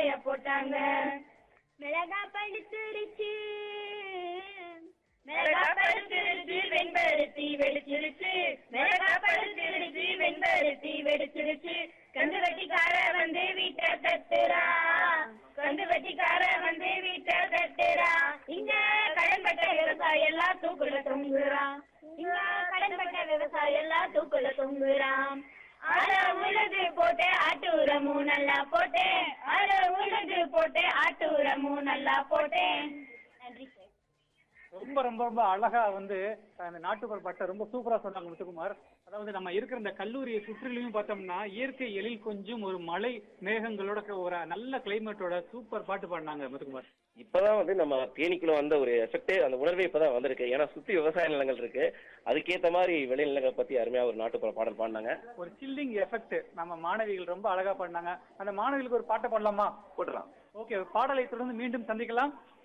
காய போட்டாங்க மிளகா பழுத்துருச்சு மிளகா பழுத்திருச்சு வெண்பருத்தி வெடிச்சிருச்சு மிளகா பழுத்திருச்சு வெண்பருத்தி வெடிச்சிருச்சு கந்து வட்டிக்கார வந்து வீட்டை தட்டுறா கந்து வட்டிக்கார வந்து வீட்டை தட்டுறா இங்க கடன்பட்ட விவசாயி எல்லாம் தூக்குல தொங்குறான் இங்க கடன்பட்ட விவசாயி எல்லாம் தூக்குல தொங்குறான் அட உழுது போட்டு ஆட்டு உரமும் நல்லா போட்டேன் அட உழுது போட்டு ஆட்டு உரமும் நல்லா போட்டேன் நன்றி சார் ரொம்ப ரொம்ப ரொம்ப அழகா வந்து அந்த நாட்டுப்புற பாட்டை ரொம்ப சூப்பரா சொன்னாங்க முத்துக்குமார் அதாவது நம்ம இருக்கிற இந்த கல்லூரியை சுற்றிலையும் பார்த்தோம்னா இயற்கை எழில் கொஞ்சம் ஒரு மலை மேகங்களோட ஒரு நல்ல கிளைமேட்டோட சூப்பர் பாட்டு பாடினாங்க முத்துக்குமார் இப்பதான் வந்து நம்ம தேனிக்குள்ள வந்த ஒரு எஃபெக்டே அந்த உணர்வே இப்பதான் வந்திருக்கு ஏன்னா சுத்தி விவசாய நிலங்கள் இருக்கு அதுக்கேத்த மாதிரி விளைநிலங்களை பத்தி அருமையா ஒரு நாட்டுப்புற பாடல் பாடினாங்க ஒரு சில்லிங் எஃபெக்ட் நம்ம மாணவிகள் ரொம்ப அழகா பாடினாங்க அந்த மாணவிகளுக்கு ஒரு பாட்டை பாடலாமா போட்டுலாம் ஓகே பாடலை தொடர்ந்து மீண்டும் சந்திக்கலாம்